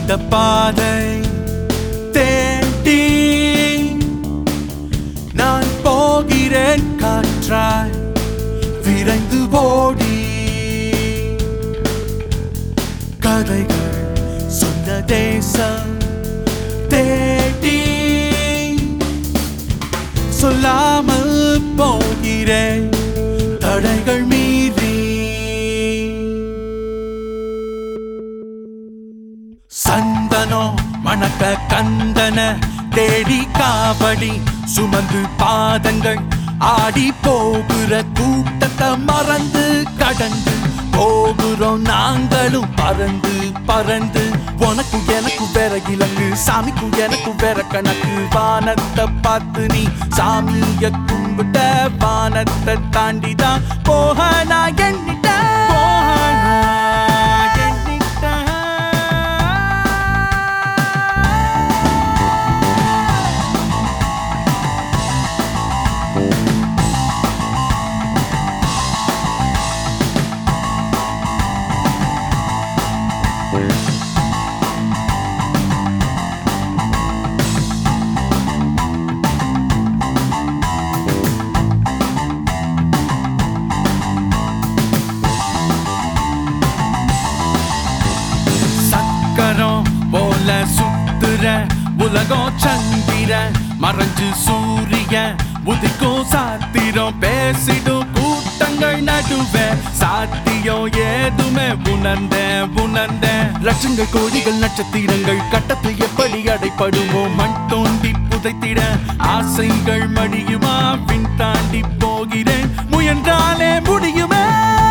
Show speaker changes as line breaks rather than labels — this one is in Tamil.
இந்த பாதை தேடி நான் போகிறேன் காற்றாய் விரைந்து ஓடி கதைகள் சொந்த தேசம் தேடி சொல்லாமல் போகிறேன் தடைகள் மீறி சந்தனோ மணக்க கந்தன தேடி காவடி சுமந்து பாதங்கள் ஆடி போகிற கூட்டத்தை மறந்து கடந்து போகிறோம் நாங்களும் பறந்து பறந்து உனக்கு எனக்கு வேற இலங்கு சாமிக்கும் எனக்கு வேற கணக்கு வானத்தை பார்த்து நீ சாமிய கும்பிட்ட வானத்தை தாண்டிதான் போக நான் எண்ணிட்ட போக நான் எண்ணிட்டேன். சக்கரம் போல சுத்துற உலகம் சந்திர மறைஞ்சு சூரிய உதிக்கும் சாத்திரம் பேசிடும் கூட்டங்கள் நடுவே சாத்தியம் ஏதுமே உணர்ந்த உணர்ந்த லட்சங்கள் கோடிகள் நட்சத்திரங்கள் கட்டத்தில் எப்படி அடைப்படுமோ மண் தோண்டி புதைத்திட ஆசைகள் மடியுமா பின் தாண்டி போகிறேன் முயன்றாலே முடியுமே